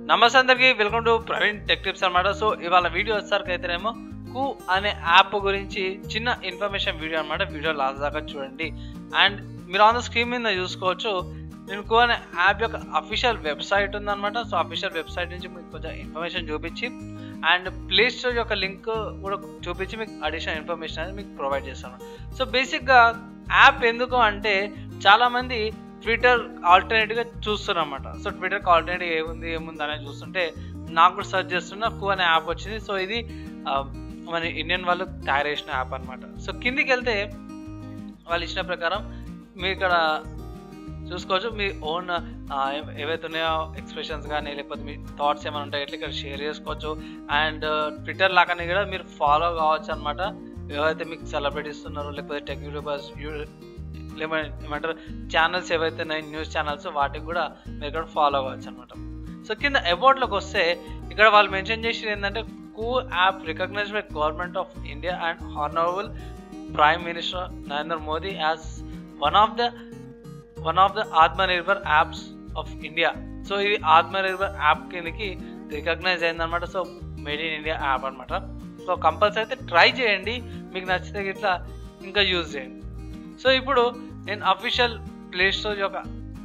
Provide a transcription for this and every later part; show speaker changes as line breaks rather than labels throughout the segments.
నమస్తే అందరికి welcome to Praveen tech tips అనమాట సో ఇవాళ వీడియో వచ్చేసరికి అయితేనేమో కు అనే యాప్ గురించి చిన్న ఇన్ఫర్మేషన్ వీడియో అనమాట వీడియో లాస్ట్ దాకా చూడండి అండ్ మీరు ఆన్ ద స్క్రీన్ మీద చూసుకోవచ్చు నేను కు అనే యాప్ యొక్క అఫీషియల్ వెబ్సైట్ ఉందన్నమాట సో అఫీషియల్ వెబ్సైట్ నుంచి మీకు కొంచెం ఇన్ఫర్మేషన్ చూపించి అండ్ ప్లే స్టోర్ యొక్క లింక్ కూడా చూపించి మీకు అడిషనల్ ఇన్ఫర్మేషన్ అనేది మీకు ప్రొవైడ్ చేస్తాను సో బేసిక్గా యాప్ ఎందుకు అంటే చాలామంది ట్విట్టర్ ఆల్టర్నేట్గా చూస్తున్నారు అనమాట సో ట్విట్టర్కి ఆల్టర్నేటివ్ ఏముంది ఏముంది అనేది చూస్తుంటే నాకు కూడా సెర్చ్ చేస్తున్నా కూ అనే యాప్ వచ్చింది సో ఇది ఆ, మన ఇండియన్ వాళ్ళు తయారు చేసిన యాప్ అనమాట సో కిందికి వెళ్తే వాళ్ళు ఇచ్చిన ప్రకారం మీరు ఇక్కడ చూసుకోవచ్చు మీ ఓన్ ఏవైతే ఉన్నాయో ఎక్స్ప్రెషన్స్ కానీ లేకపోతే మీ థాట్స్ ఏమైనా ఉంటాయి ఇట్లా ఇక్కడ షేర్ చేసుకోవచ్చు అండ్ ట్విట్టర్ లాగానే కూడా మీరు ఫాలో కావచ్చు అనమాట ఏవైతే మీకు సెలబ్రిటీస్ ఉన్నారో లేకపోతే టెక్ యూట్యూబర్స్ లేకపోతే ఏమంటారు ఛానల్స్ ఏవైతే ఉన్నాయి న్యూస్ ఛానల్స్ వాటికి కూడా మీరు ఇక్కడ ఫాలో అవ్వచ్చు అనమాట సో కింద అబౌట్లోకి వస్తే ఇక్కడ వాళ్ళు మెన్షన్ చేసేది ఏంటంటే Koo app recognise by government of India and honourable prime minister Narendra Modi as one of the one of the Atmanirbhar apps of India so ఇది ఆత్మనిర్భర్ యాప్ కిందకి రికగ్నైజ్ అయిందనమాట so made in India app అనమాట సో కంపల్సరీ అయితే try చేయండి మీకు నచ్చితే ఇట్లా ఇంకా యూజ్ చేయండి సో ఇప్పుడు నేను అఫీషియల్ ప్లే స్టోర్ యొక్క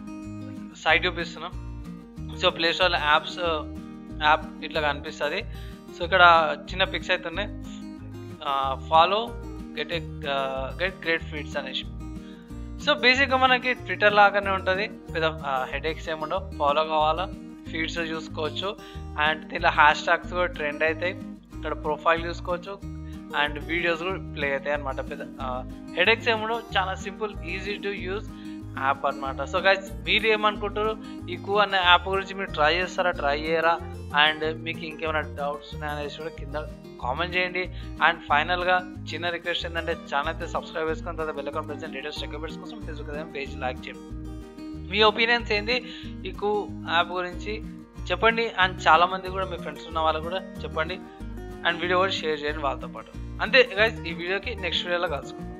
సైట్ చూపిస్తున్నా సో ప్లే స్టోర్లో యాప్స్ యాప్ ఇట్లా కనిపిస్తుంది సో ఇక్కడ చిన్న పిక్స్ అయితే ఉన్నాయి follow get get great feeds అనేసి సో బేసిక్గా మనకి ట్విట్టర్ లాగానే ఉంటుంది పెద్ద హెడేక్స్ ఏముండవు ఫాలో కావాలా ఫీడ్స్ చూసుకోవచ్చు అండ్ దీనిలో హ్యాష్ ట్యాగ్స్ కూడా ట్రెండ్ అవుతాయి ఇక్కడ ప్రొఫైల్ చూసుకోవచ్చు అండ్ వీడియోస్ కూడా ప్లే అవుతాయి అనమాట పెద్ద హెడేక్స్ ఏముండవు చాలా simple easy to use app అనమాట సో గైస్ మీరు ఏమనుకుంటారు ఈ కూ అనే యాప్ గురించి మీరు ట్రై చేస్తారా ట్రై చేయరా అండ్ మీకు ఇంకేమైనా డౌట్స్ ఉన్నాయనేసి కూడా కింద కామెంట్ చేయండి అండ్ ఫైనల్గా చిన్న రిక్వెస్ట్ ఏంటంటే ఛానల్ అయితే సబ్స్క్రైబ్ చేసుకున్న తర్వాత bell account present latest recommends కోసం ఫేస్బుక్ అదే పేజ్ లైక్ చేయండి మీ ఒపీనియన్స్ ఏంటి ఈ కూ యాప్ గురించి చెప్పండి అండ్ చాలామంది కూడా మీ ఫ్రెండ్స్ ఉన్న వాళ్ళు కూడా చెప్పండి అండ్ వీడియో కూడా షేర్ చేయండి వాళ్ళతో పాటు అంతే గైస్ ఈ వీడియోకి నెక్స్ట్ వీడియోలో కలుసుకుందాం